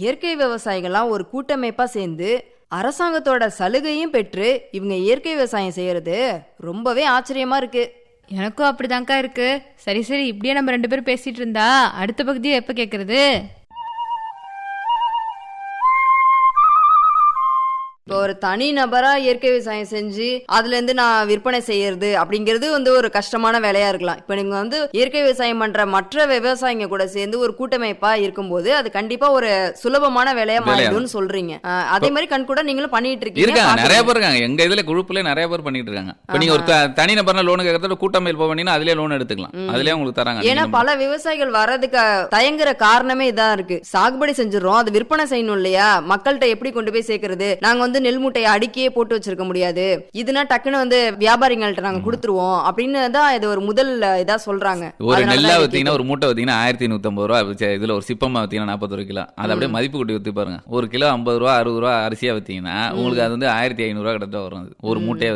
இயற்கை விவசாயிகள்லாம் ஒரு கூட்டமைப்பா சேர்ந்து அரசாங்கத்தோட சலுகையும் பெற்று இவங்க இயற்கை விவசாயம் செய்யறது ரொம்பவே ஆச்சரியமா இருக்கு எனக்கும் அப்படிதான்க்கா இருக்கு சரி சரி இப்படியே நம்ம ரெண்டு பேரும் பேசிட்டு இருந்தா அடுத்த பகுதியை எப்ப கேக்குறது இப்போ ஒரு தனி நபரா இயற்கை விவசாயம் செஞ்சு அதுல இருந்து நான் விற்பனை செய்யறது அப்படிங்கிறது வந்து ஒரு கஷ்டமான வேலையா இருக்கலாம் இப்போ நீங்க வந்து இயற்கை விவசாயம் பண்ற மற்ற விவசாயிங்க கூட சேர்ந்து ஒரு கூட்டமைப்பா இருக்கும்போது அது கண்டிப்பா ஒரு சுலபமான வேலையா மாறிடும்னு சொல்றீங்க அஹ், அதே மாதிரி கண் கூட நீங்களும் பண்ணிட்டு இருக்கீங்க இருக்காங்க நிறைய பாக்குறீங்க. பேர் இருக்காங்க எங்க இதுல குழுப்புல நிறைய பேர் பண்ணிட்டு இருக்காங்க இப்ப நீங்க ஒரு த- தனி நபர்னா லோன் கேட்கறத கூட்டமைப்பு பண்ணீங்கன்னா அதுலயே லோன் எடுத்துக்கலாம் அதுலயே உங்களுக்கு தராங்க ஏன்னா நீங்க பல விவசாயிகள் வர்றதுக்கு தயங்குற காரணமே இதான் இருக்கு சாகுபடி செஞ்சிடறோம் அது விற்பனை செய்யணும் இல்லையா மக்கள்கிட்ட எப்படி கொண்டு போய் சேர்க்கறது நாங்க வந்து நெல் மூட்டையை அடுக்கியே போட்டு வச்சிருக்க முடியாது இதுனா டக்குன்னு வந்து வியாபாரிகள்ட்ட நாங்க கொடுத்துருவோம் அப்படின்னு தான் இது ஒரு முதல் இதா சொல்றாங்க ஒரு அதனால நெல்லா தான் இதை வித்தீங்கன்னா ஒரு மூட்டை வித்தீங்கன்னா ஆயிரத்தி நூத்தம்பது ரூபா வச்சு- இதுல ஒரு சிப்பமா வித்தீங்கன்னா நாற்பத்தொரு கிலோ அது அப்படியே மதிப்பு கூட்டி வித்து பாருங்க ஒரு கிலோ ஐம்பது ரூபா அறுபது ரூபா அரிசியா வித்தீங்கன்னா உங்களுக்கு அது வந்து ஆயிரத்தி ஐநூறு ரூபா கிட்ட வரும் அது. ஒரு மூட்டையை